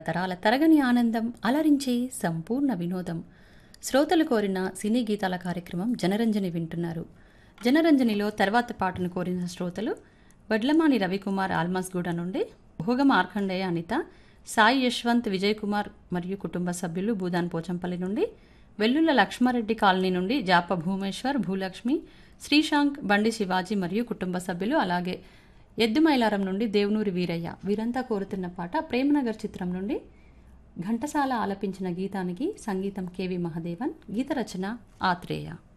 తరాల తరగని ఆనందం అలరించే సంపూర్ణ వినోదం శ్రోతలు కోరిన సినీ గీతాల కార్యక్రమం జనరంజని వింటున్నారు జనరంజనిలో తర్వాత పాటను కోరిన శ్రోతలు వడ్లమాని రవికుమార్ ఆల్మాస్గూడ నుండి భోగ మార్కండేయ అనిత సాయి యశ్వంత్ విజయ్ కుమార్ మరియు కుటుంబ సభ్యులు భూదాన్ పోచంపల్లి నుండి వెల్లుల లక్ష్మారెడ్డి కాలనీ నుండి జాప భూమేశ్వర్ భూలక్ష్మి శ్రీశాంక్ బండి శివాజీ మరియు కుటుంబ సభ్యులు అలాగే ఎద్దుమైలారం నుండి దేవునూరి వీరయ్య వీరంతా కోరుతున్న పాట ప్రేమనగర్ చిత్రం నుండి ఘంటసాల ఆలపించిన గీతానికి సంగీతం కెవి మహదేవన్ గీత రచన ఆత్రేయ